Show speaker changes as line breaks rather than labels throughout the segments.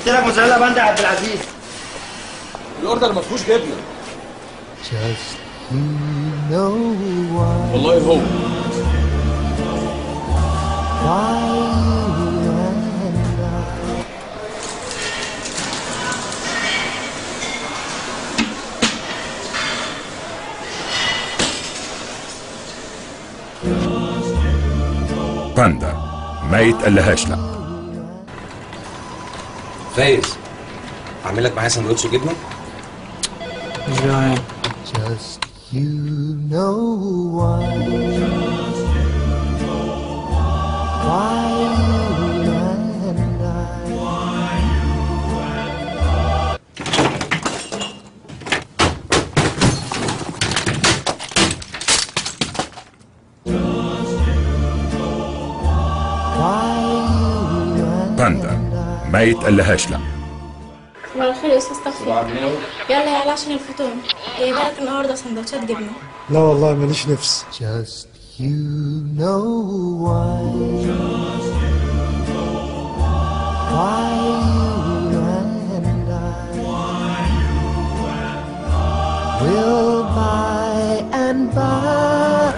جبت لك موزاريلا باندا يا عبد العزيز
الاوردر ما فيهوش جبنه
Just you know why,
والله هو
why you and I
باندا ما يتقلهاش لا
فايز اعمل لك معايا سندوتش جبنه
مش جعان
Just you know why. Why you and I. Why you and
باندا ما يتقلهاش لا
صباح الخير يا استاذ توفيق يلا يلا عشان الفطور جايبه لك النهارده سندوتشات جبنه
لا والله ماليش نفس
Just you know why. Why you and I will by and by.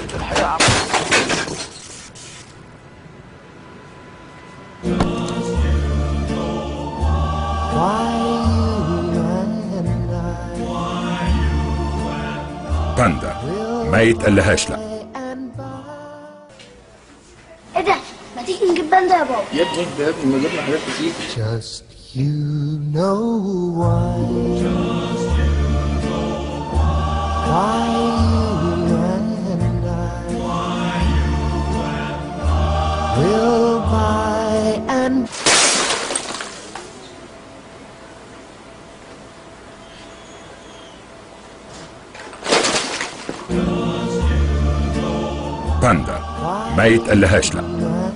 Why you and I
باندا ما يتقلهاش لا
and by.
ايه ده؟ ما تيجي نجيب باندا يا بابا
يا ابني ده يا ابني ما جبنا حاجات كتير
Just you know why. Why you and I will by and
باندا ما يتقلهاش لا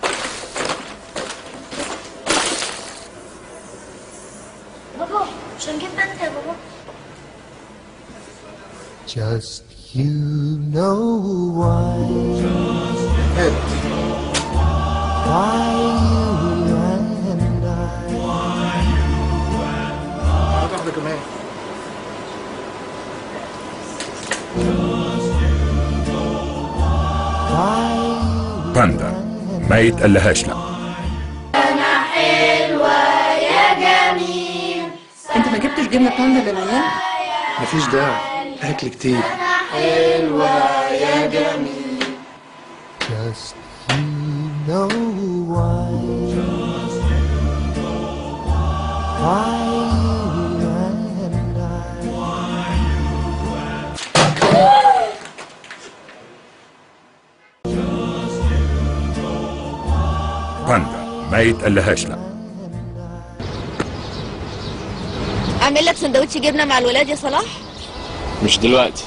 بابا مش هنجيب باندا يا بابا
just you know why. Why you and I
هات واحده كمان
why
باندا ما يتقلهاش لا
انت ما جبتش جبنه باندا للعيال
مفيش داعي اكل كتير
just you know why. Why you and I
باندا ما يتقلهاش لا
اعمل لك سندوتش جبنه مع الولاد يا صلاح
مش دلوقتي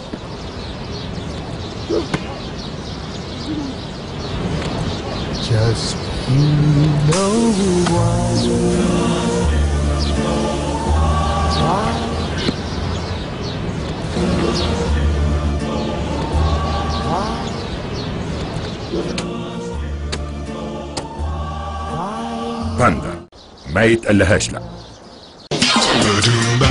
Just you know why. Why? Why? Why?
باندا ما يتقلهاش لا
Why